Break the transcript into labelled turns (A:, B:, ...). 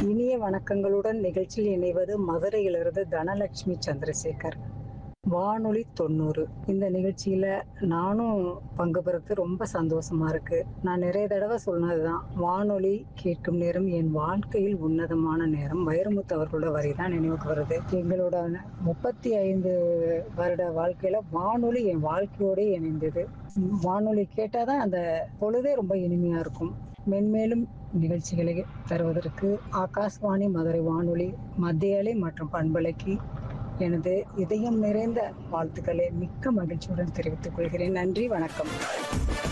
A: இனிய வணக்கங்களுடன் நிகழ்ச்சியில் இணைவது மதுரையிலிருந்து தனலட்சுமி சந்திரசேகர் வானொலி தொண்ணூறு இந்த நிகழ்ச்சியில நானும் பங்கு பெறது ரொம்ப சந்தோஷமா இருக்கு நான் நிறைய தடவை சொன்னதுதான் வானொலி கேட்கும் நேரம் என் வாழ்க்கையில் உன்னதமான நேரம் வைரமுத்து அவர்களோட வரிதான் நினைவுக்கு வருது எங்களோட முப்பத்தி ஐந்து வருட வாழ்க்கையில வானொலி என் வாழ்க்கையோட இணைந்தது வானொலி கேட்டாதான் அந்த பொழுதே ரொம்ப இனிமையா இருக்கும் மென்மேலும் நிகழ்ச்சிகளை தருவதற்கு ஆகாஷ்வாணி மதுரை வானொலி மத்திய அலை மற்றும் பண்பலைக்கு எனது இதயம் நிறைந்த வாழ்த்துக்களை மிக்க மகிழ்ச்சியுடன் தெரிவித்துக் கொள்கிறேன் நன்றி வணக்கம்